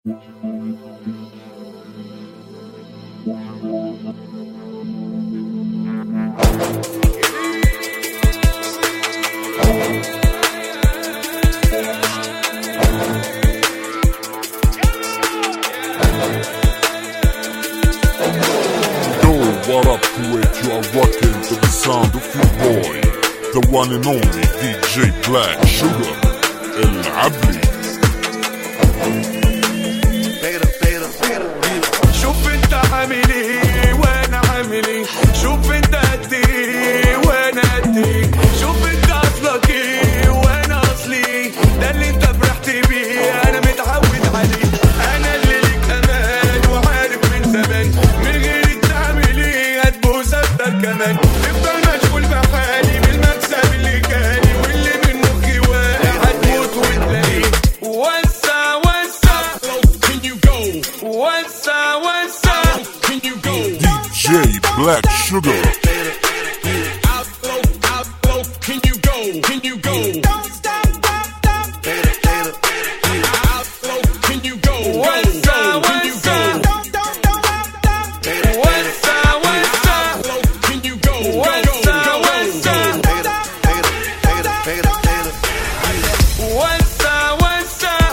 what up to it? You are rocking to the sound of your boy, the one and only DJ Black Sugar, El Abli. شوف انت عامل ايه وانا عامل ايه شوف انت قد ايه وانا قد ايه شوف انت اصلك ايه وانا اصلي ايه ده اللي انت فرحت بيه انا متعود عليه انا اللي ليك امان وعارف من زمان من غير تعمل ايه هتبوس اكتر كمان تفضل مشغول بحالي بالمكسب اللي جالي واللي من مخي واقع هتموت وتلاقيه وسع وسع Can you go? وسع وسع Can you go? DJ Black Sugar. Outflow, outflow. Can you go? Can you go? Outflow. Can you go? Go, What's go. up, Can you what's go? up? وسع وسع Outflow. Can you go? Go, What's go, up, go. what's up? وسع وسع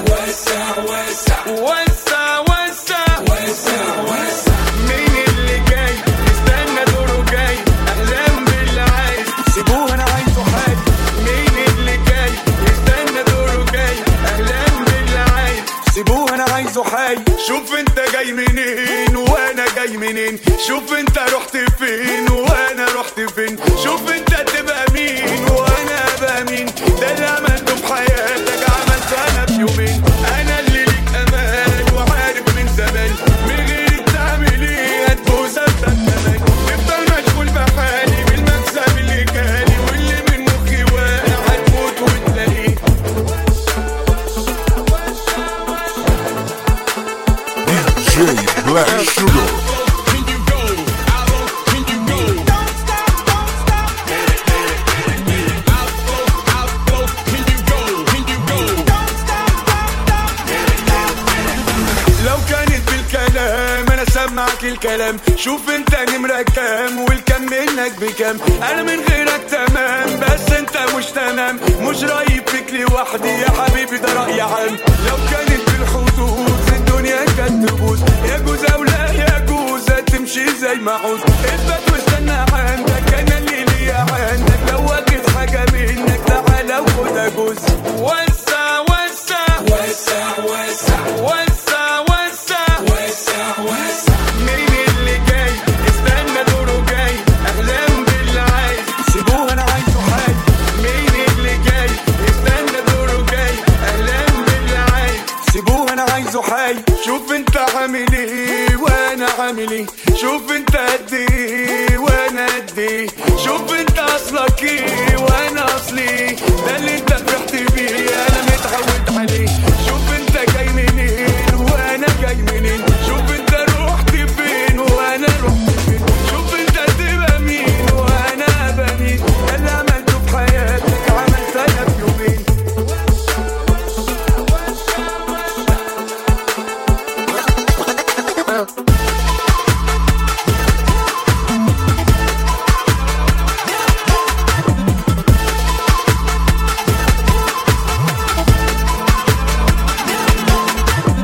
وسع وسع مين اللي جاي استنى دوره جاي اهلا باللي عايز سيبوه انا عايزه حاجه مين اللي جاي استنى دوره جاي اهلا باللي عايز سيبوه انا عايزه حي شوف انت جاي منين وانا جاي منين شوف انت رحت فين وانا رحت فين شوف انت تبقى مين وانا ابقى مين ده اللي عملته في حياتك عملته انا في يومين انا اللي ليك امان وعارف من زمان من غير تعمل ايه هتبوس اكتر كمان تفضل مشغول بحالي بالمكسب اللي جالي واللي من مخي واقع هتموت وتلاقيه DJ Black Sugar. Can you go? Outflow. Can you go? Outflow, outflow. Can you go? Can you go? لو كانت بالكلام انا سمعك الكلام شوف انت نمرة كام والكم منك بكام انا من غيرك تمام بس انت مش تمام مش رايب فيك لوحدي يا حبيبي ده رأي عام لو كانت بالحدود الدنيا كانت تبوظ يجوز او لا يجوز تمشي زي ما عوز اثبت واستنى عندك انا اللي ليا عندك لو واجد حاجة منك تعالى وخد اجوز وسع وسع وسع وسع وسع وسع مين اللي جاي استنى دوره جاي اهلا باللي عايز سيبوه انا عايزه حي مين اللي جاي استنى دوره جاي اهلا باللي عايز سيبوه انا عايزه حي شوف انت عامل ايه وانا عامل ايه شوف انت قد ايه وانا قد ايه شوف انت اصلك ايه وانا اصلي ايه ده اللي انت فرحت بيه انا متعود عليه